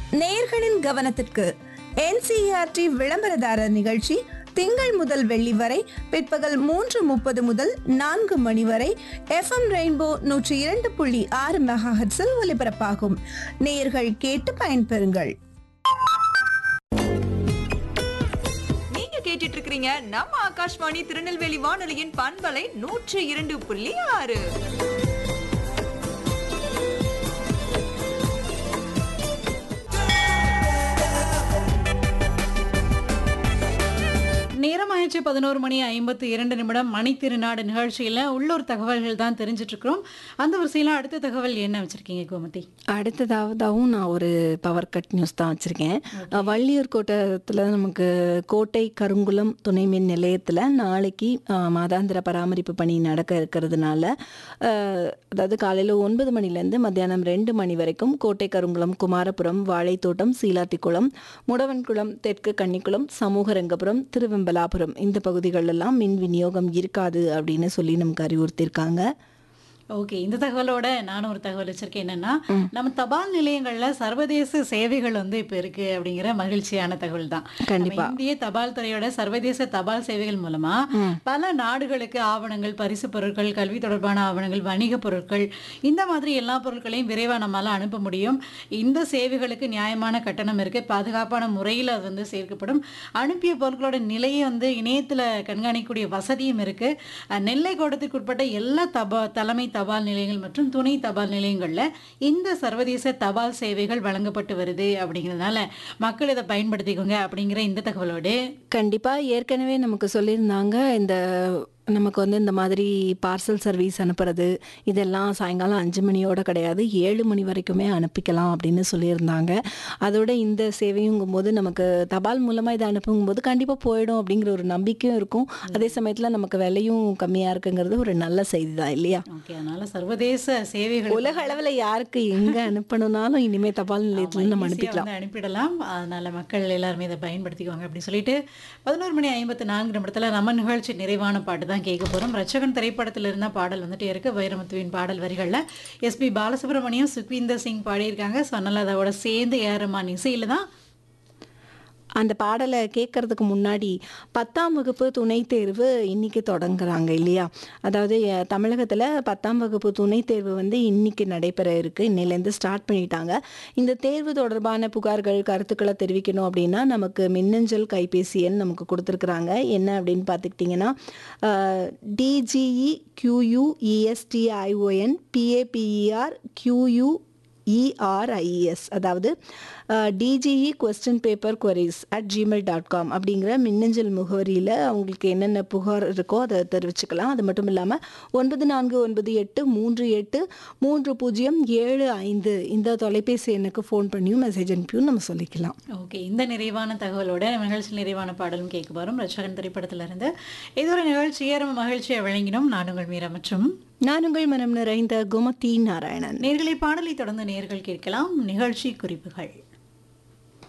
நேயர்களின் கவனத்திற்கு என்சிஆர்டி விளம்பரதாரர் நிகழ்ச்சி திங்கள் முதல் வெள்ளி வரை பிற்பகல் மூன்று முப்பது முதல் நான்கு மணி வரை எஃப்எம் ரெயின்போ நூற்றி இரண்டு புள்ளி ஆறு மெகாஹெட்ஸில் ஒலிபரப்பாகும் நேயர்கள் கேட்டு பயன்பெறுங்கள் நீங்க கேட்டுட்டு இருக்கிறீங்க நம்ம ஆகாஷ்வாணி திருநெல்வேலி வானொலியின் பண்பலை நூற்று இரண்டு புள்ளி ஆறு நேரமாயிடுச்சு பதினோரு மணி ஐம்பத்து இரண்டு நிமிடம் மணி திருநாடு நிகழ்ச்சியில் உள்ளூர் தகவல்கள் தான் தெரிஞ்சிட்டு இருக்கிறோம் அந்த வரிசையில் அடுத்த தகவல் என்ன வச்சிருக்கீங்க கோமதி அடுத்ததாவதாகவும் நான் ஒரு பவர் கட் நியூஸ் தான் வச்சுருக்கேன் வள்ளியூர் கோட்டத்தில் நமக்கு கோட்டை கருங்குளம் துணை மின் நிலையத்தில் நாளைக்கு அஹ், மாதாந்திர பராமரிப்பு பணி நடக்க இருக்கிறதுனால அஹ், அதாவது காலையில் ஒன்பது மணிலேருந்து மத்தியானம் ரெண்டு மணி வரைக்கும் கோட்டை கருங்குளம் குமாரபுரம் வாழைத்தோட்டம் சீலாத்திக்குளம் முடவன்குளம் தெற்கு கன்னிக்குளம் சமூகரங்கபுரம் திருவெம்பலாபுரம் இந்த பகுதிகளெல்லாம் மின் விநியோகம் இருக்காது அப்படின்னு சொல்லி நமக்கு அறிவுறுத்தியிருக்காங்க ஓகே இந்த தகவலோட நானும் ஒரு தகவல் வச்சிருக்கேன் என்னன்னா நம்ம தபால் நிலையங்கள்ல சர்வதேச சேவைகள் வந்து இப்ப இருக்கு அப்படிங்கிற மகிழ்ச்சியான தகவல் தான் கண்டிப்பா. நம்ம இந்திய தபால் துறையோட சர்வதேச தபால் சேவைகள் மூலமா பல நாடுகளுக்கு ஆவணங்கள் பரிசு பொருட்கள் கல்வி தொடர்பான ஆவணங்கள் வணிக பொருட்கள் இந்த மாதிரி எல்லா பொருட்களையும் விரைவா நம்மளால அனுப்ப முடியும் இந்த சேவைகளுக்கு நியாயமான கட்டணம் இருக்கு பாதுகாப்பான முறையில் அது வந்து சேர்க்கப்படும் அனுப்பிய பொருட்களோட நிலையை வந்து இணையத்துல கண்காணிக்கக்கூடிய வசதியும் இருக்கு அஹ், நெல்லை கோட்டத்திற்கு உட்பட்ட எல்லா தபா தலைமை தபால் நிலையங்கள் மற்றும் துணை தபால் நிலையங்கள்ல இந்த சர்வதேச தபால் சேவைகள் வழங்கப்பட்டு வருது அப்படிங்கிறதுனால மக்கள் இதை பயன்படுத்திக்கோங்க அப்படிங்கிற இந்த தகவலோடு கண்டிப்பா ஏற்கனவே நமக்கு சொல்லியிருந்தாங்க இந்த நமக்கு வந்து இந்த மாதிரி பார்சல் சர்வீஸ் அனுப்புறது இதெல்லாம் சாயங்காலம் அஞ்சு மணியோட கிடையாது ஏழு மணி வரைக்குமே அனுப்பிக்கலாம் அப்படின்னு சொல்லியிருந்தாங்க அதோட இந்த சேவையுங்கும் போது நமக்கு தபால் மூலமாக இதை அனுப்பும் போது கண்டிப்பாக போயிடும் அப்படிங்கிற ஒரு நம்பிக்கையும் இருக்கும் அதே சமயத்தில் நமக்கு விலையும் கம்மியாக இருக்குங்கிறது ஒரு நல்ல செய்தி தான் இல்லையா ஓகே அதனால சர்வதேச சேவைகள் உலக அளவில் யாருக்கு எங்கே அனுப்பணும்னாலும் இனிமேல் தபால் நிலையத்துல நம்ம easy-ஆ அனுப்பிக்கலாம் வந்து அனுப்பிடலாம் அதனால மக்கள் எல்லாருமே இதை பயன்படுத்திக்குவாங்க அப்படின்னு சொல்லிட்டு பதினோரு மணி ஐம்பத்தி நான்கு நிமிடத்துல நம்ம நிகழ்ச்சி நிறைவான பாட்டு தான் கேட்க போறோம் ரச்சகன் திரைப்படத்துல இருந்த பாடல் வந்துட்டே இருக்கு வைரமுத்துவின் பாடல் வரிகள்ல எஸ்பி பாலசுப்ரமணியம் சுக்வீந்தர் சிங் பாடியிருக்காங்க ஸோ அதனால அதோட சேர்ந்து ஏறமான் இசையில தான் அந்த பாடலை கேட்கறதுக்கு முன்னாடி பத்தாம் வகுப்பு துணைத் தேர்வு இன்னைக்கு தொடங்குறாங்க இல்லையா அதாவது அஹ், தமிழகத்தில் பத்தாம் வகுப்பு துணைத் தேர்வு வந்து இன்னைக்கு நடைபெற இருக்கு இன்னையிலேருந்து ஸ்டார்ட் பண்ணிட்டாங்க இந்த தேர்வு தொடர்பான புகார்கள் கருத்துக்களை தெரிவிக்கணும் அப்படின்னா நமக்கு மின்னஞ்சல் கைபேசி எண் நமக்கு கொடுத்துருக்குறாங்க என்ன அப்படின்னு பார்த்துக்கிட்டிங்கன்னா DGE Q U E S T I O N P A P E R Q U E R I E S அதாவது DGE question paper queries at Gmail dot com அப்படிங்கிற மின்னஞ்சல் முகவரியில் அவங்களுக்கு என்னென்ன புகார் இருக்கோ அதை தெரிவிச்சுக்கலாம் அது மட்டும் இல்லாமல் ஒன்பது நான்கு ஒன்பது எட்டு மூன்று எட்டு மூன்று பூஜ்ஜியம் ஏழு ஐந்து இந்த தொலைபேசி எண்ணுக்கு ஃபோன் பண்ணியும் மெசேஜ் அனுப்பியும் நம்ம சொல்லிக்கலாம் ஓகே இந்த நிறைவான தகவலோட நம்ம நிகழ்ச்சி நிறைவான பாடலும் கேட்க போறோம் ரச்சகன் திரைப்படத்துல இருந்து இது ஒரு நிகழ்ச்சியை நம்ம மகிழ்ச்சியை வழங்கினோம் நான் உங்கள் மீரா மற்றும் நான் உங்கள் மனம் நிறைந்த குமதி நாராயணன் நேர்களை பாடலை தொடர்ந்து நேர்கள் கேட்கலாம் நிகழ்ச்சி குறிப்புகள்